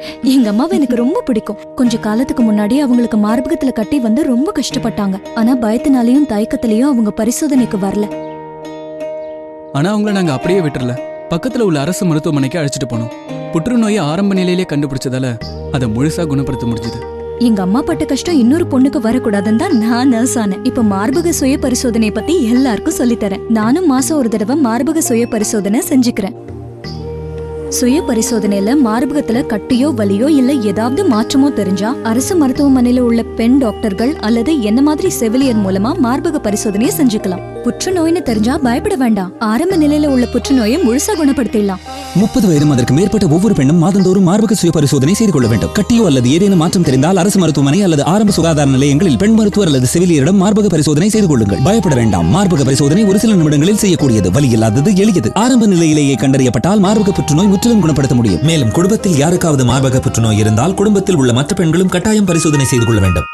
எங்க அம்மாவை எனக்கு ரொம்ப பிடிக்கும் கொஞ்ச காலத்துக்கு முன்னாடி அவங்களுக்கு மார்பகத்துல கட்டி வந்து ரொம்ப கஷ்டப்பட்டாங்க ஆனா பயத்தினாலயும் தயக்கத்திலயும் அவங்க பரிசோதனைக்கு வரல ஆனா அவங்கள நாங்க அப்படியே விட்டுறல பக்கத்துல உள்ள அரசு மருத்துவமனைக்கு அழைச்சிட்டு போனோம் புற்றுநோயை ஆரம்ப நிலையிலே கண்டுபிடிச்சதால அதை முழுசா குணப்படுத்த முடிஞ்சது எங்க அம்மா பட்ட கஷ்டம் இன்னொரு பொண்ணுக்கு வரக்கூடாதுன்னு தான் நான் நர்ஸ் ஆனேன் இப்ப மார்பக சுய பரிசோதனை பத்தி எல்லாருக்கும் சொல்லித் தரேன் நானும் மாசம் ஒரு தடவை மார்பக சுய பரிசோதனை செஞ்சுக்கிறேன் சுய பரிசோதனையில மார்பகத்துல கட்டியோ வலியோ இல்ல ஏதாவது மாற்றமோ தெரிஞ்சா அரசு மருத்துவமனையில உள்ள பெண் டாக்டர்கள் அல்லது என்ன மாதிரி செவிலியர் மூலமா மார்பக பரிசோதனையை செஞ்சுக்கலாம் புற்றுநோய்னு தெரிஞ்சா பயப்பட வேண்டாம் ஆரம்ப நிலையில உள்ள புற்றுநோயை முழுசா குணப்படுத்திடலாம் முப்பது வயதும் அதற்கு மேற்பட்ட ஒவ்வொரு பெண்ணும் மாதந்தோறும் மார்பக சுய பரிசோதனை செய்து கொள்ள வேண்டும் கட்டியோ அல்லது ஏதேனும் மாற்றம் தெரிந்தால் அரசு மருத்துவமனை அல்லது ஆரம்ப சுகாதார நிலையங்களில் பெண் மருத்துவர் அல்லது செவிலியரிடம் மார்பக பரிசோதனை செய்து கொள்ளுங்கள் பயப்பட வேண்டாம் மார்பக பரிசோதனை ஒரு சில நிமிடங்களில் செய்யக்கூடியது வலி இல்லாதது எளியது ஆரம்ப நிலையிலேயே கண்டறியப்பட்டால் மார்பக புற்றுநோய் முற்றிலும் குணப்படுத்த முடியும் மேலும் குடும்பத்தில் யாருக்காவது மார்பக புற்றுநோய் இருந்தால் குடும்பத்தில் உள்ள மற்ற பெண்களும் கட்டாயம் பரிசோதனை செய்து கொள்ள வேண்டும்